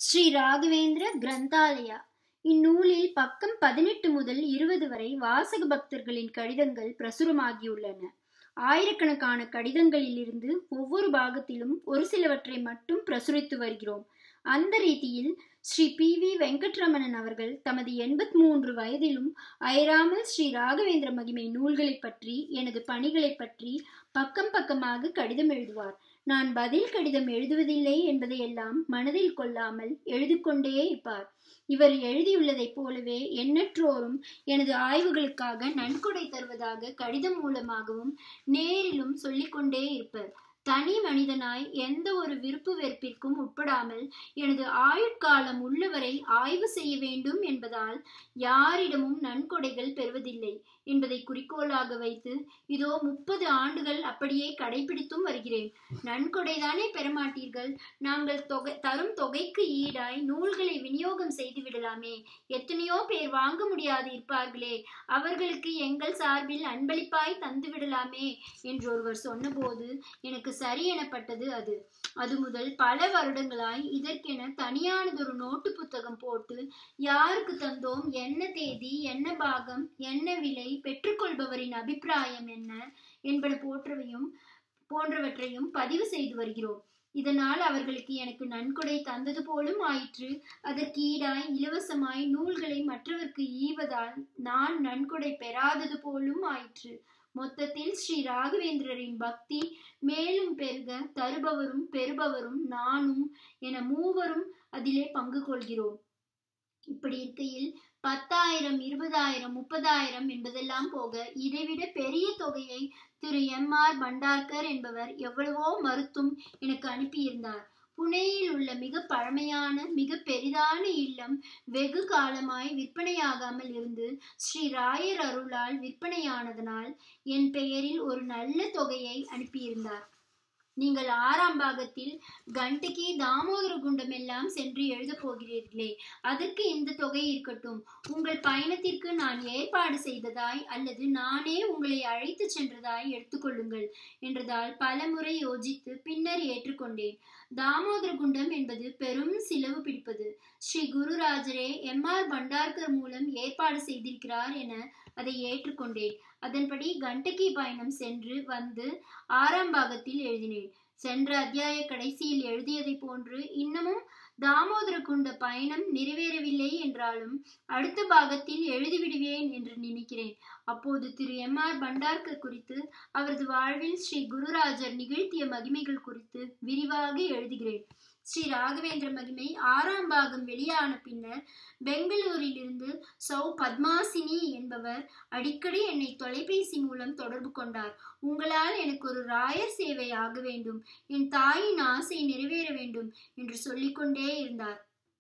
ஸ்ரீ ராகவேந்திர கிரந்தாலயா இந்நூலில் பக்கம் பதினெட்டு முதல் இருபது வரை வாசக பக்தர்களின் கடிதங்கள் பிரசுரமாகியுள்ளன ஆயிரக்கணக்கான கடிதங்களிலிருந்து ஒவ்வொரு பாகத்திலும் ஒரு சிலவற்றை மட்டும் பிரசுரித்து வருகிறோம் அந்த ரீதியில் ஸ்ரீ பி வி வெங்கட்ரமணன் அவர்கள் தமது எண்பத்தி மூன்று வயதிலும் அயராமல் ஸ்ரீ ராகவேந்திர மகிமை நூல்களை பற்றி எனது பணிகளை பற்றி பக்கம் பக்கமாக கடிதம் எழுதுவார் நான் பதில் கடிதம் எழுதுவதில்லை என்பதையெல்லாம் மனதில் கொள்ளாமல் எழுதிக்கொண்டே இருப்பார் இவர் எழுதியுள்ளதைப் போலவே எண்ணற்றோரும் எனது ஆய்வுகளுக்காக நன்கொடை தருவதாக கடிதம் மூலமாகவும் நேரிலும் சொல்லிக்கொண்டே இருப்பர் தனி மனிதனாய் எந்த ஒரு விருப்பு வெறுப்பிற்கும் உட்படாமல் எனது ஆயுட்காலம் உள்ளவரை ஆய்வு செய்ய வேண்டும் என்பதால் யாரிடமும் நன்கொடைகள் பெறுவதில்லை என்பதை குறிக்கோளாக வைத்து இதோ முப்பது ஆண்டுகள் அப்படியே கடைபிடித்தும் வருகிறேன் நன்கொடைதானே பெறமாட்டீர்கள் நாங்கள் தொகை தரும் தொகைக்கு ஈடாய் நூல்களை விநியோகம் செய்து விடலாமே எத்தனையோ பேர் வாங்க முடியாது இருப்பார்களே அவர்களுக்கு எங்கள் சார்பில் அன்பளிப்பாய் தந்து விடலாமே என்று ஒருவர் சொன்னபோது எனக்கு சரி எனப்பட்டது அது அது முதல் பல வருடங்களாய் இதற்கென தனியானதொரு நோட்டு புத்தகம் போட்டு யாருக்கு தந்தோம் என்ன தேதி என்ன பாகம் என்ன விலை பெற்றுக்கொள்பவரின் அபிப்பிராயம் என்ன என்பன போன்றவையும் போன்றவற்றையும் பதிவு செய்து வருகிறோம் இதனால் அவர்களுக்கு எனக்கு நன்கொடை தந்தது போலும் ஆயிற்று அதற்கு ஈடாய் இலவசமாய் நூல்களை மற்றவர்க்கு ஈவதால் நான் நன்கொடை பெறாதது போலும் ஆயிற்று மொத்தத்தில் ஸ்ரீ ராகவேந்திரரின் பக்தி மேலும் பெருக தருபவரும் பெறுபவரும் நானும் என மூவரும் அதிலே பங்கு கொள்கிறோம் இப்படி இருக்கையில் பத்தாயிரம் இருபதாயிரம் முப்பதாயிரம் என்பதெல்லாம் போக இதைவிட பெரிய தொகையை திரு எம் ஆர் பண்டார்கர் என்பவர் எவ்வளவோ மறுத்தும் எனக்கு அனுப்பியிருந்தார் புனேயில் உள்ள மிக பழமையான மிக பெரிதான இல்லம் வெகு காலமாய் விற்பனையாகாமல் இருந்து ஸ்ரீ ராயர் அருளால் விற்பனையானதனால் என் பெயரில் ஒரு நல்ல தொகையை அனுப்பியிருந்தார் நீங்கள் ஆறாம் பாகத்தில் கண்டகி தாமோதர குண்டம் எல்லாம் சென்று எழுத போகிறீர்களே அதற்கு இந்த தொகை இருக்கட்டும் உங்கள் பயணத்திற்கு நான் ஏற்பாடு செய்ததாய் அல்லது நானே உங்களை அழைத்து சென்றதாய் எடுத்துக்கொள்ளுங்கள் என்றதால் பலமுறை யோசித்து பின்னர் ஏற்றுக்கொண்டேன் தாமோதர குண்டம் என்பது பெரும் சிலவு பிடிப்பது ஸ்ரீ குருராஜரே எம் ஆர் பண்டார்கர் மூலம் ஏற்பாடு செய்திருக்கிறார் என அதை ஏற்றுக்கொண்டேன் அதன்படி கண்டகி பயணம் சென்று வந்து ஆறாம் பாகத்தில் எழுதினேன் சென்ற அத்தியாய கடைசியில் எழுதியதை போன்று இன்னமும் தாமோதர குண்ட பயணம் நிறைவேறவில்லை என்றாலும் அடுத்த பாகத்தில் எழுதிவிடுவேன் என்று நினைக்கிறேன் அப்போது திரு எம் ஆர் பண்டார்கர் குறித்து அவரது வாழ்வில் ஸ்ரீ குருராஜர் நிகழ்த்திய மகிமைகள் குறித்து விரிவாக எழுதுகிறேன் ஸ்ரீ ராகவேந்திர மகிமை ஆறாம் பாகம் வெளியான பின்னர் பெங்களூரில் இருந்து சௌ பத்மாசினி என்பவர் அடிக்கடி என்னை தொலைபேசி மூலம் தொடர்பு கொண்டார் உங்களால் எனக்கு ஒரு ராயர் சேவை ஆக வேண்டும் என் தாயின் ஆசை நிறைவேற வேண்டும் என்று சொல்லிக்கொண்டே இருந்தார்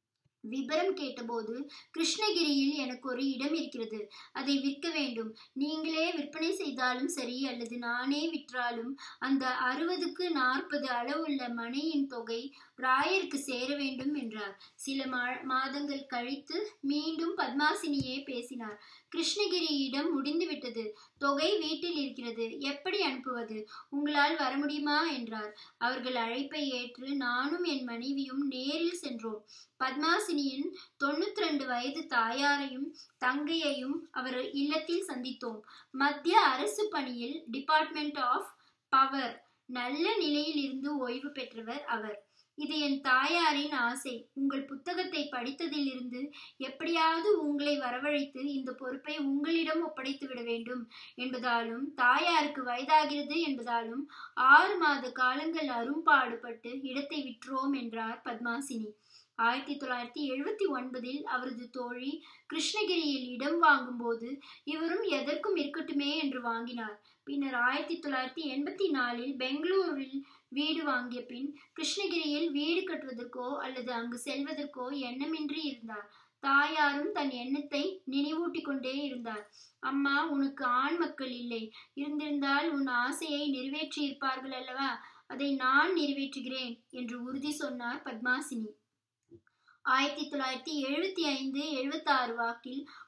விபரம் கேட்டபோது கிருஷ்ணகிரியில் எனக்கு ஒரு இடம் இருக்கிறது அதை விற்க வேண்டும் நீங்களே விற்பனை செய்தாலும் சரி அல்லது நானே விற்றாலும் அந்த அறுபதுக்கு நாற்பது அளவுள்ள மனையின் தொகை ராயருக்கு சேர வேண்டும் என்றார் சில மாதங்கள் கழித்து மீண்டும் பத்மாசினியே பேசினார் கிருஷ்ணகிரி இடம் முடிந்துவிட்டது தொகை வீட்டில் இருக்கிறது எப்படி அனுப்புவது உங்களால் வர முடியுமா என்றார் அவர்கள் அழைப்பை ஏற்று நானும் என் மனைவியும் நேரில் சென்றோம் பத்மாசினியின் தொண்ணூத்தி ரெண்டு வயது தாயாரையும் தங்கையையும் அவர் இல்லத்தில் சந்தித்தோம் மத்திய அரசு பணியில் டிபார்ட்மெண்ட் ஆஃப் பவர் நல்ல நிலையில் இருந்து ஓய்வு பெற்றவர் அவர் இது என் தாயாரின் ஆசை உங்கள் புத்தகத்தை படித்ததிலிருந்து எப்படியாவது உங்களை வரவழைத்து இந்த பொறுப்பை உங்களிடம் ஒப்படைத்து விட வேண்டும் என்பதாலும் தாயாருக்கு வயதாகிறது என்பதாலும் ஆறு மாத காலங்கள் அரும்பாடுபட்டு இடத்தை விற்றோம் என்றார் பத்மாசினி ஆயிரத்தி தொள்ளாயிரத்தி எழுபத்தி ஒன்பதில் அவரது தோழி கிருஷ்ணகிரியில் இடம் வாங்கும்போது இவரும் எதற்கும் இருக்கட்டுமே என்று வாங்கினார் பின்னர் ஆயிரத்தி தொள்ளாயிரத்தி எண்பத்தி நாலில் பெங்களூரில் வீடு வாங்கிய பின் கிருஷ்ணகிரியில் வீடு கட்டுவதற்கோ அல்லது அங்கு செல்வதற்கோ எண்ணமின்றி இருந்தார் தாயாரும் தன் எண்ணத்தை நினைவூட்டி கொண்டே இருந்தார் அம்மா உனக்கு ஆண் மக்கள் இல்லை இருந்திருந்தால் உன் ஆசையை நிறைவேற்றி இருப்பார்கள் அல்லவா அதை நான் நிறைவேற்றுகிறேன் என்று உறுதி சொன்னார் பத்மாசினி ஆயிரத்தி தொள்ளாயிரத்தி எழுபத்தி ஐந்து எழுபத்தி ஆறு வாக்கில்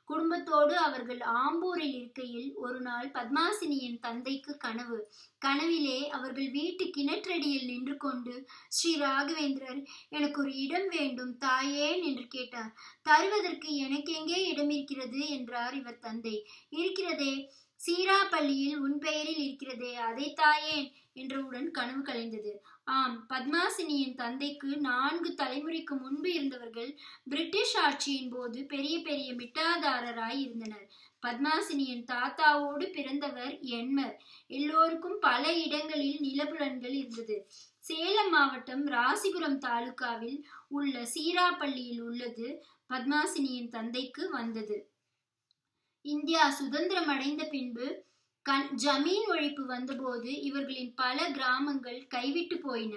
குடும்பத்தோடு அவர்கள் ஆம்பூரில் இருக்கையில் ஒரு நாள் பத்மாசினியின் தந்தைக்கு கனவு கனவிலே அவர்கள் வீட்டு கிணற்றடியில் நின்று கொண்டு ஸ்ரீ ராகவேந்திரர் எனக்கு ஒரு இடம் வேண்டும் தாயேன் என்று கேட்டார் தருவதற்கு எனக்கு எங்கே இடம் இருக்கிறது என்றார் இவர் தந்தை இருக்கிறதே சீராப்பள்ளியில் உன் பெயரில் இருக்கிறதே அதை தாயேன் என்றவுடன் கனவு கலைந்தது ஆம் பத்மாசினியின் தந்தைக்கு நான்கு தலைமுறைக்கு முன்பு இருந்தவர்கள் பிரிட்டிஷ் ஆட்சியின் போது பெரிய பெரிய மிட்டாதாரராய் இருந்தனர் பத்மாசினியின் தாத்தாவோடு பிறந்தவர் எண்மர் எல்லோருக்கும் பல இடங்களில் நிலப்புலன்கள் இருந்தது சேலம் மாவட்டம் ராசிபுரம் தாலுகாவில் உள்ள சீராப்பள்ளியில் உள்ளது பத்மாசினியின் தந்தைக்கு வந்தது இந்தியா சுதந்திரம் அடைந்த பின்பு கண் ஜமீன் ஒழிப்பு வந்தபோது இவர்களின் பல கிராமங்கள் கைவிட்டு போயின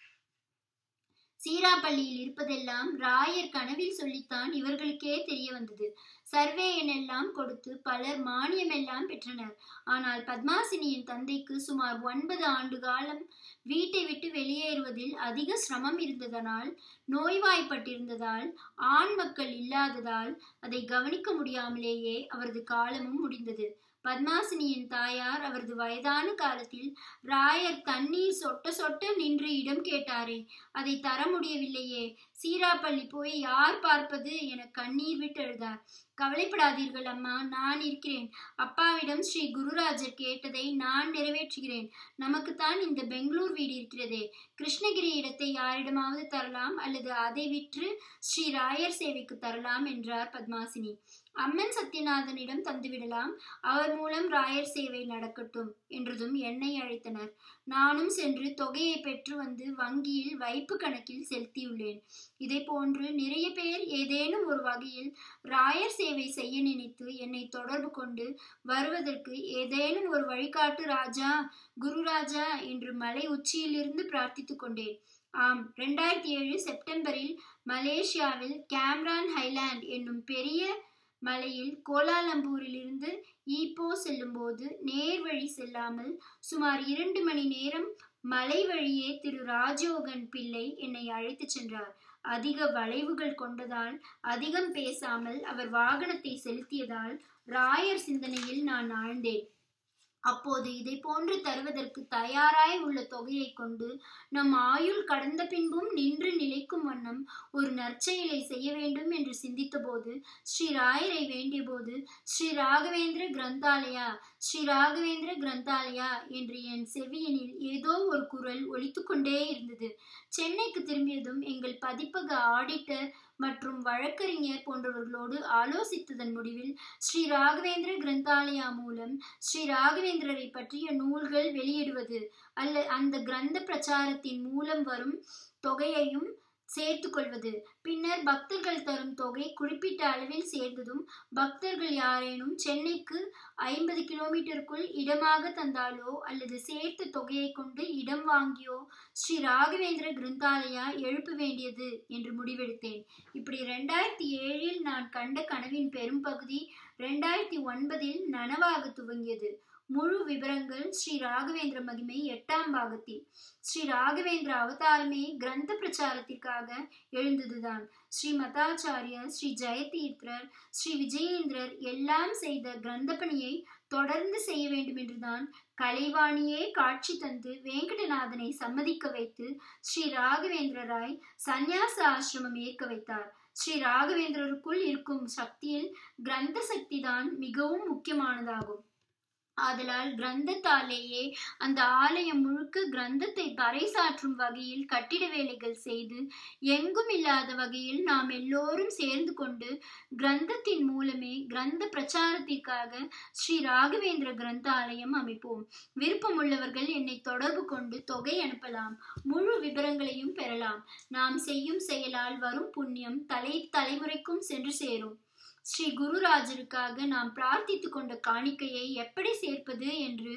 சீராப்பள்ளியில் இருப்பதெல்லாம் ராயர் கனவில் சொல்லித்தான் இவர்களுக்கே தெரிய வந்தது சர்வே எண்ணெல்லாம் கொடுத்து பலர் மானியம் எல்லாம் பெற்றனர் ஆனால் பத்மாசினியின் தந்தைக்கு சுமார் ஒன்பது ஆண்டு காலம் வீட்டை விட்டு வெளியேறுவதில் அதிக சிரமம் இருந்ததனால் நோய்வாய்ப்பட்டிருந்ததால் ஆண் மக்கள் இல்லாததால் அதை கவனிக்க முடியாமலேயே அவரது காலமும் முடிந்தது பத்மாசினியின் தாயார் அவரது வயதான காலத்தில் ராயர் தண்ணீர் சொட்ட சொட்ட நின்று இடம் கேட்டாரே அதை தர முடியவில்லையே சீராப்பள்ளி போய் யார் பார்ப்பது என கண்ணீர் விட்டு எழுதார் கவலைப்படாதீர்கள் அம்மா நான் இருக்கிறேன் அப்பாவிடம் ஸ்ரீ குருராஜர் கேட்டதை நான் நிறைவேற்றுகிறேன் நமக்குத்தான் இந்த பெங்களூர் வீடு இருக்கிறதே கிருஷ்ணகிரி இடத்தை யாரிடமாவது தரலாம் அல்லது அதை விற்று ஸ்ரீ ராயர் சேவைக்கு தரலாம் என்றார் பத்மாசினி அம்மன் சத்யநாதனிடம் தந்துவிடலாம் அவர் மூலம் ராயர் சேவை நடக்கட்டும் என்றதும் என்னை அழைத்தனர் நானும் சென்று தொகையை பெற்று வந்து வங்கியில் வைப்பு கணக்கில் செலுத்தியுள்ளேன் இதை போன்று நிறைய பேர் ஏதேனும் ஒரு வகையில் ராயர் சேவை செய்ய நினைத்து என்னை தொடர்பு கொண்டு வருவதற்கு ஏதேனும் ஒரு வழிகாட்டு ராஜா குருராஜா என்று மலை உச்சியிலிருந்து பிரார்த்தித்துக் கொண்டேன் ஆம் ரெண்டாயிரத்தி ஏழு செப்டம்பரில் மலேசியாவில் கேம்ரான் ஹைலாண்ட் என்னும் பெரிய மலையில் கோலாலம்பூரிலிருந்து ஈப்போ செல்லும்போது நேர் வழி செல்லாமல் சுமார் இரண்டு மணி நேரம் மலை வழியே திரு ராஜோகன் பிள்ளை என்னை அழைத்துச் சென்றார் அதிக வளைவுகள் கொண்டதால் அதிகம் பேசாமல் அவர் வாகனத்தை செலுத்தியதால் ராயர் சிந்தனையில் நான் ஆழ்ந்தேன் அப்போது இதை போன்று தருவதற்கு தயாராய் உள்ள தொகையை கொண்டு நம் ஆயுள் கடந்த பின்பும் நின்று நிலைக்கும் வண்ணம் ஒரு நற்செயலை செய்ய வேண்டும் என்று சிந்தித்தபோது ஸ்ரீ ராயரை வேண்டியபோது ஸ்ரீ ராகவேந்திர கிரந்தாலயா ஸ்ரீ ராகவேந்திர கிரந்தாலயா என்று என் செவியனில் ஏதோ ஒரு குரல் ஒலித்து கொண்டே இருந்தது சென்னைக்கு திரும்பியதும் எங்கள் பதிப்பக ஆடிட்டர் மற்றும் வழக்கறிஞர் போன்றவர்களோடு ஆலோசித்ததன் முடிவில் ஸ்ரீ ராகவேந்திர கிரந்தாலயா மூலம் ஸ்ரீ ராகவேந்திரரை பற்றிய நூல்கள் வெளியிடுவது அல்ல அந்த கிரந்த பிரச்சாரத்தின் மூலம் வரும் தொகையையும் சேர்த்து கொள்வது பின்னர் பக்தர்கள் தரும் தொகை குறிப்பிட்ட அளவில் சேர்ந்ததும் பக்தர்கள் யாரேனும் சென்னைக்கு ஐம்பது கிலோமீட்டருக்குள் இடமாக தந்தாலோ அல்லது சேர்த்த தொகையை கொண்டு இடம் வாங்கியோ ஸ்ரீ ராகவேந்திர கிரந்தாலயா எழுப்ப வேண்டியது என்று முடிவெடுத்தேன் இப்படி ரெண்டாயிரத்தி ஏழில் நான் கண்ட கனவின் பெரும்பகுதி ரெண்டாயிரத்தி ஒன்பதில் நனவாக துவங்கியது முழு விவரங்கள் ஸ்ரீ ராகவேந்திர மகிமை எட்டாம் பாகத்தில் ஸ்ரீ ராகவேந்திர அவதாரமே கிரந்த பிரச்சாரத்திற்காக எழுந்ததுதான் ஸ்ரீ மதாச்சாரியர் ஸ்ரீ ஜெயதீர்த்தர் ஸ்ரீ விஜயேந்திரர் எல்லாம் செய்த கிரந்த பணியை தொடர்ந்து செய்ய வேண்டும் என்றுதான் கலைவாணியே காட்சி தந்து வேங்கடநாதனை சம்மதிக்க வைத்து ஸ்ரீ ராகவேந்திரராய் சந்நியாச ஆசிரமம் ஏற்க வைத்தார் ஸ்ரீ ராகவேந்திரருக்குள் இருக்கும் சக்தியில் கிரந்த சக்தி தான் மிகவும் முக்கியமானதாகும் ஆதலால் கிரந்தத்தாலேயே அந்த ஆலயம் முழுக்க கிரந்தத்தை பறைசாற்றும் வகையில் கட்டிட வேலைகள் செய்து எங்கும் இல்லாத வகையில் நாம் எல்லோரும் சேர்ந்து கொண்டு கிரந்தத்தின் மூலமே கிரந்த பிரச்சாரத்திற்காக ஸ்ரீ ராகவேந்திர கிரந்தாலயம் அமைப்போம் விருப்பமுள்ளவர்கள் என்னை தொடர்பு கொண்டு தொகை அனுப்பலாம் முழு விவரங்களையும் பெறலாம் நாம் செய்யும் செயலால் வரும் புண்ணியம் தலை தலைமுறைக்கும் சென்று சேரும் ஸ்ரீ குருராஜருக்காக நாம் பிரார்த்தித்து கொண்ட காணிக்கையை எப்படி சேர்ப்பது என்று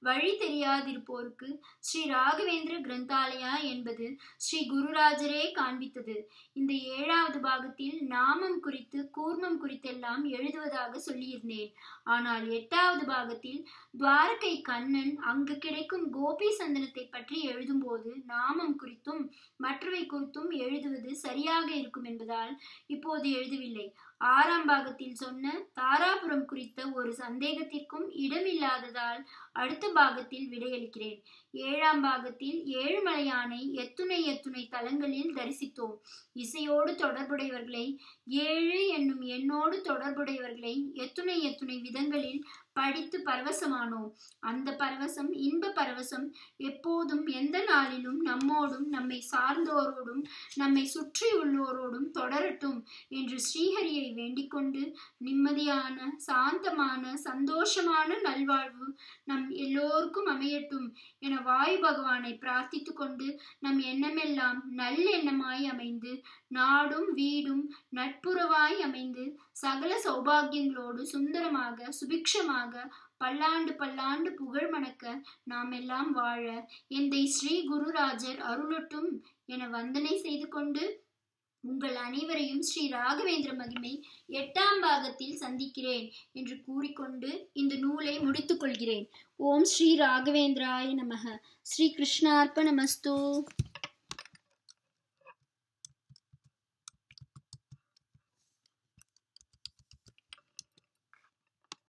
வழி தெரியாதிருப்போருக்கு ஸ்ரீ ராகவேந்திர கிரந்தாலயா என்பது ஸ்ரீ குருராஜரே காண்பித்தது இந்த ஏழாவது பாகத்தில் நாமம் குறித்து கூர்மம் குறித்தெல்லாம் எழுதுவதாக சொல்லியிருந்தேன் ஆனால் எட்டாவது பாகத்தில் துவாரகை கண்ணன் அங்கு கிடைக்கும் கோபி சந்தனத்தை பற்றி எழுதும்போது நாமம் குறித்தும் மற்றவை குறித்தும் எழுதுவது சரியாக இருக்கும் என்பதால் இப்போது எழுதவில்லை ஆறாம் பாகத்தில் சொன்ன தாராபுரம் குறித்த ஒரு சந்தேகத்திற்கும் இடமில்லாததால் அடுத்த பாகத்தில் விடையளிக்கிறேன் ஏழாம் பாகத்தில் ஏழுமலையானை எத்துணை எத்துணை தலங்களில் தரிசித்தோம் இசையோடு தொடர்புடையவர்களை ஏழு என்னும் எண்ணோடு தொடர்புடையவர்களை எத்துணை எத்துணை விதங்களில் படித்து பரவசமானோம் அந்த பரவசம் இன்ப பரவசம் எப்போதும் எந்த நாளிலும் நம்மோடும் நம்மை சார்ந்தோரோடும் நம்மை சுற்றி உள்ளோரோடும் தொடரட்டும் என்று ஸ்ரீஹரியை வேண்டிக் கொண்டு நிம்மதியான சாந்தமான சந்தோஷமான நல்வாழ்வு நம் எல்லோருக்கும் அமையட்டும் என வாயு பகவானை பிரார்த்தித்து கொண்டு நம் எண்ணமெல்லாம் நல்லெண்ணமாய் அமைந்து நாடும் வீடும் நட்புறவாய் அமைந்து சகல சௌபாகியங்களோடு சுந்தரமாக சுபிக்ஷமாக பல்லாண்டு பல்லாண்டு புகழ் மணக்க நாம் எல்லாம் வாழ எந்தை ஸ்ரீ குருராஜர் அருளட்டும் என வந்தனை செய்து கொண்டு உங்கள் அனைவரையும் ஸ்ரீ ராகவேந்திர மகிமை எட்டாம் பாகத்தில் சந்திக்கிறேன் என்று கூறிக்கொண்டு இந்த நூலை முடித்துக் கொள்கிறேன் ஓம் ஸ்ரீ ராகவேந்திராய நமக ஸ்ரீ கிருஷ்ணார்ப்பணமஸ்து